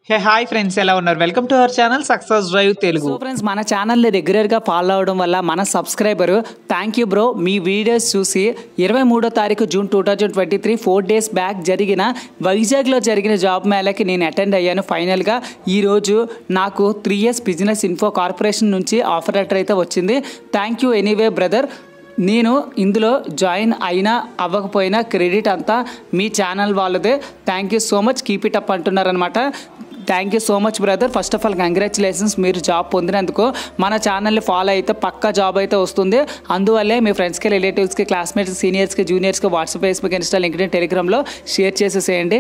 hey hi friends ఎలా ఉన్నారు welcome to our channel success drive Telugu so friends మన ఛానల్ని రెగ్యులర్గా ఫాలో అవడం వల్ల మన సబ్స్క్రైబర్ థ్యాంక్ యూ బ్రో మీ వీడియోస్ చూసి ఇరవై మూడో తారీఖు June two thousand twenty three four days back జరిగిన వైజాగ్లో జరిగిన జాబ్ మేళకి నేను అటెండ్ అయ్యాను ఫైనల్గా ఈరోజు నాకు three years business info corporation నుంచి ఆఫర్ లెటర్ అయితే వచ్చింది థ్యాంక్ యూ ఎనీవే బ్రదర్ నేను ఇందులో జాయిన్ అయినా అవ్వకపోయినా క్రెడిట్ అంతా మీ ఛానల్ వాళ్ళదే thank you so much keep it up అంటున్నారనమాట thank you so much brother first of all congratulations మీరు జాబ్ పొందినందుకు మన ఛానల్ని ఫాలో అయితే పక్కా జాబ్ అయితే వస్తుంది అందువల్లే మీ ఫ్రెండ్స్కి రిలేటివ్స్కి క్లాస్మేట్స్ సీనియర్స్కి జూనియర్స్కి వాట్సాప్ ఫేస్బుక్ ఇన్స్టా లింక్డ్ఇన్ టెలిగ్రామ్లో షేర్ చేసేసేయండి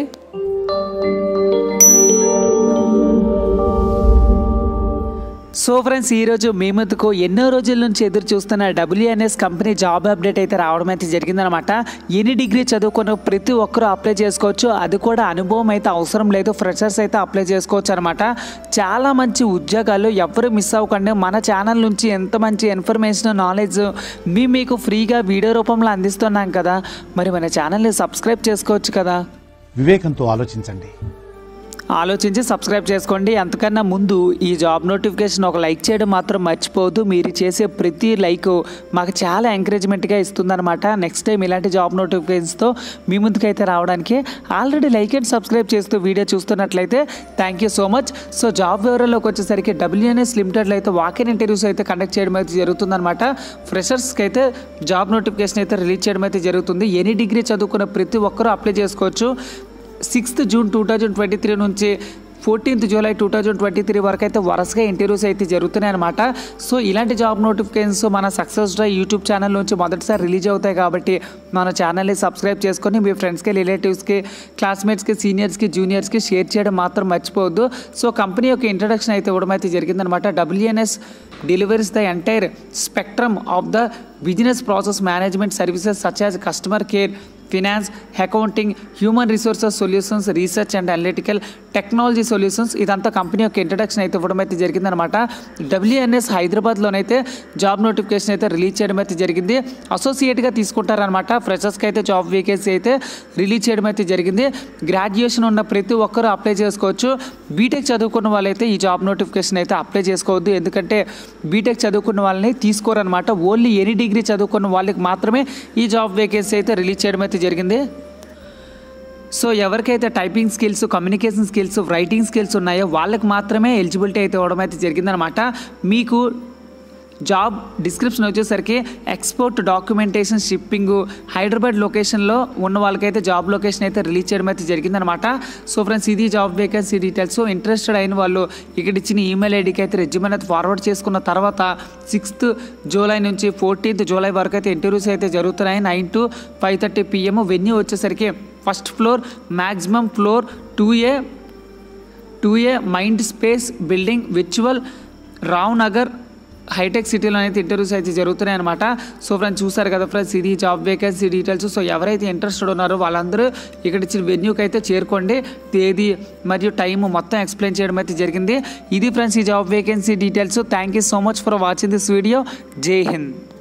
సో ఫ్రెండ్స్ ఈరోజు మీ ముందుకు ఎన్నో రోజుల నుంచి ఎదురు చూస్తున్న డబ్ల్యూఎన్ఎస్ కంపెనీ జాబ్ అప్డేట్ అయితే రావడం అయితే జరిగిందనమాట ఎన్ని డిగ్రీ చదువుకున్న ప్రతి ఒక్కరూ అప్లై చేసుకోవచ్చు అది కూడా అనుభవం అయితే అవసరం లేదు ఫ్రెషర్స్ అయితే అప్లై చేసుకోవచ్చు అనమాట చాలా మంచి ఉద్యోగాలు ఎవరు మిస్ అవ్వకండి మన ఛానల్ నుంచి ఎంత మంచి ఇన్ఫర్మేషన్ నాలెడ్జ్ మీ మీకు ఫ్రీగా వీడియో రూపంలో అందిస్తున్నాం కదా మరి మన ఛానల్ని సబ్స్క్రైబ్ చేసుకోవచ్చు కదా వివేకంతో ఆలోచించండి ఆలోచించి సబ్స్క్రైబ్ చేసుకోండి అంతకన్నా ముందు ఈ జాబ్ నోటిఫికేషన్ ఒక లైక్ చేయడం మాత్రం మర్చిపోవద్దు మీరు చేసే ప్రతి లైక్ మాకు చాలా ఎంకరేజ్మెంట్గా ఇస్తుందన్నమాట నెక్స్ట్ టైం ఇలాంటి జాబ్ నోటిఫికేషన్స్తో మీ ముందుకైతే రావడానికి ఆల్రెడీ లైక్ అండ్ సబ్స్క్రైబ్ చేస్తూ వీడియో చూస్తున్నట్లయితే thank you so much so job వివరాల్లోకి వచ్చేసరికి డబ్ల్యూఎన్ఎస్ లిమిటెడ్లో అయితే వాకిన్ ఇంటర్వ్యూస్ అయితే కండక్ట్ చేయడం అయితే జరుగుతుందన్నమాట ఫ్రెషర్స్కి అయితే జాబ్ నోటిఫికేషన్ అయితే రిలీజ్ చేయడం అయితే జరుగుతుంది ఎనీ డిగ్రీ చదువుకున్న ప్రతి ఒక్కరూ అప్లై చేసుకోవచ్చు sixth June two thousand twenty three నుంచి fourteenth July two thousand twenty three వరకు అయితే వరుసగా ఇంటర్వ్యూస్ అయితే జరుగుతున్నాయి అనమాట సో ఇలాంటి జాబ్ నోటిఫికేషన్స్ మన సక్సెస్ డ్రై యూట్యూబ్ ఛానల్ నుంచి మొదటిసారి రిలీజ్ అవుతాయి కాబట్టి మన ఛానల్ని సబ్స్క్రైబ్ చేసుకొని మీ ఫ్రెండ్స్కి రిలేటివ్స్కి క్లాస్మేట్స్కి సీనియర్స్కి జూనియర్స్కి షేర్ చేయడం మాత్రం మర్చిపోవద్దు సో కంపెనీ యొక్క ఇంట్రడక్షన్ అయితే ఇవ్వడం అయితే జరిగిందనమాట WNS deliveries the entire spectrum of the business process management services such as customer care finance accounting human resources solutions research and analytical technology solutions ఇదంతా కంపెనీ యొక్క ఇంట్రడక్షన్ అయితే ఇవ్వడం అయితే జరిగిందనమాట డబ్ల్యూఎన్ఎస్ హైదరాబాద్లోనైతే జాబ్ నోటిఫికేషన్ అయితే రిలీజ్ చేయడం అయితే జరిగింది అసోసియేట్గా తీసుకుంటారనమాట ఫ్రెషర్స్కి అయితే జాబ్ వేకెన్సీ అయితే రిలీజ్ చేయడం అయితే జరిగింది గ్రాడ్యుయేషన్ ఉన్న ప్రతి ఒక్కరూ అప్లై చేసుకోవచ్చు బీటెక్ చదువుకున్న వాళ్ళైతే ఈ జాబ్ నోటిఫికేషన్ అయితే అప్లై చేసుకోవద్దు ఎందుకంటే బీటెక్ చదువుకున్న వాళ్ళని తీసుకోరనమాట ఓన్లీ ఎనీ డిగ్రీ చదువుకున్న వాళ్ళకి మాత్రమే ఈ జాబ్ వేకెన్సీ అయితే రిలీజ్ చేయడం అయితే జరిగింది సో ఎవరికైతే typing skills communication skills writing skills ఉన్నాయో వాళ్ళకి మాత్రమే ఎలిజిబిలిటీ అయితే ఇవ్వడం అయితే జరిగిందనమాట మీకు జాబ్ డిస్క్రిప్షన్ వచ్చేసరికి ఎక్స్పోర్ట్ డాక్యుమెంటేషన్ షిప్పింగ్ హైదరాబాద్ లొకేషన్లో ఉన్న వాళ్ళకైతే జాబ్ లొకేషన్ అయితే రిలీజ్ చేయడం అయితే జరిగిందనమాట సో ఫ్రెండ్స్ ఇది job vacancy details so interested అయిన వాళ్ళు ఇక్కడ ఇచ్చిన ఈమెయిల్ ఐడికి అయితే రెజ్యూమెన్ అయితే ఫార్వర్డ్ చేసుకున్న తర్వాత సిక్స్త్ జూలై నుంచి ఫోర్టీన్త్ జూలై వరకు అయితే ఇంటర్వ్యూస్ అయితే జరుగుతున్నాయి nine to five thirty PM venue వచ్చేసరికి first floor maximum floor two A two A mind space building virtual Rao Nagar hitech సిటీలో అయితే ఇంటర్వ్యూస్ అయితే జరుగుతున్నాయి అనమాట సో ఫ్రెండ్స్ చూసారు కదా ఫ్రెండ్స్ ఇది జాబ్ వేకెన్సీ డీటెయిల్స్ సో ఎవరైతే ఇంట్రెస్టెడ్ ఉన్నారో వాళ్ళందరూ ఇక్కడ ఇచ్చిన వెన్యూకి అయితే చేరుకోండి తేదీ మరియు టైం మొత్తం ఎక్స్ప్లెయిన్ చేయడం అయితే జరిగింది ఇది ఫ్రెండ్స్ ఈ job vacancy details thank you so much for watching this video Jai Hind